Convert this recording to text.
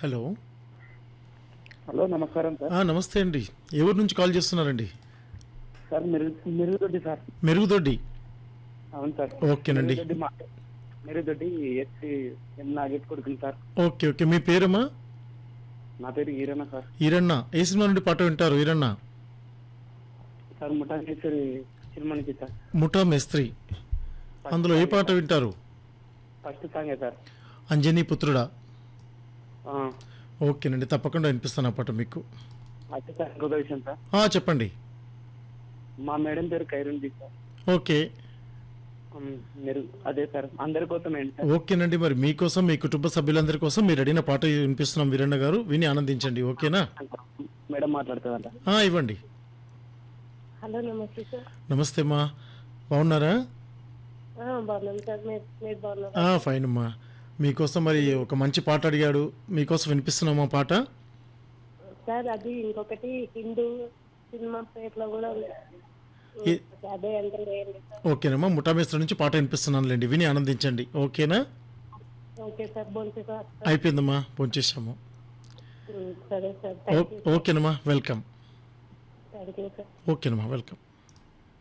Hello hello నమస్కారం sir ఆ, నమస్తే అండి ఎవరి నుంచి కాల్ చేస్తున్నారండి సార్ మెరుగు మెరుగుదొడ్డి సార్ మెరుగుదొడ్డి అవును సార్ ఓకేనండి. మెరుగుదొడ్డి మా మెరుగుదొడ్డి ఎస్సీ ఎం నాగేట్ కొడుకుని సార్ ఓకే ఓకే మీ పేరమ్మా నా పేరు ఈరన్న సార్ ఈరన్న ఏ సినిమా నుండి పాట వింటారు ఈరన్న సార్ ముఠానేశ్వరి సినిమా నుంచి సార్ ముఠా మేస్త్రి అందులో ఏ పాట వింటారు ఫస్ట్ సాంగే సార్ అంజనీ పుత్రుడా ఆ, ఓకేనండి తప్పకుండా వినిపిస్తాను ఆ పాట మీకు అయితే సార్ ఇంకొక విషయం సార్ ఆ, చెప్పండి మా మేడం పేరు ఖైరుంది సార్ ఓకే ఉమ్, మెరుగు అదే సార్ అందరి కోసం ఏంటి సార్ ఓకేనండి మరి మీకోసం మీ కుటుంబ సభ్యులందరి కోసం మీరు అడిగిన పాట వినిపిస్తున్నాం వీరన్న గారు విని ఆనందించండి ఓకేనా మేడం మాట్లాడుతుందంట ఆ, ఇవ్వండి హలో నమస్తే సార్ నమస్తే అమ్మా బాగున్నారా ఆ, బాగున్నాం సార్ మీరు మీరు బాగున్నారు ఆ, ఫైన్ అమ్మా మీకోసం మరి ఒక మంచి పాట అడిగాడు మీకోసం వినిపిస్తున్నామా పాట సార్ అది ఇంకొకటి హిందూ సినిమా పేర్లో కూడా ఉంది. ఈ- అదే అంటే లేదు సార్ ఓకేనమ్మా ముఠామేస్త్రి నుంచి పాట వినిపిస్తున్నానులేండి విని ఆనందించండి ఓకేనా ఓకే సార్ బోల్తే సార్ అయిపోయిందమ్మా భోంచేసాము ఉమ్, సరే సార్ ఓ- థ్యాంక్ యూ ఓకేనమ్మా వెల్కమ్ థ్యాంక్ యూ సార్ ఓకేనమ్మా వెల్కమ్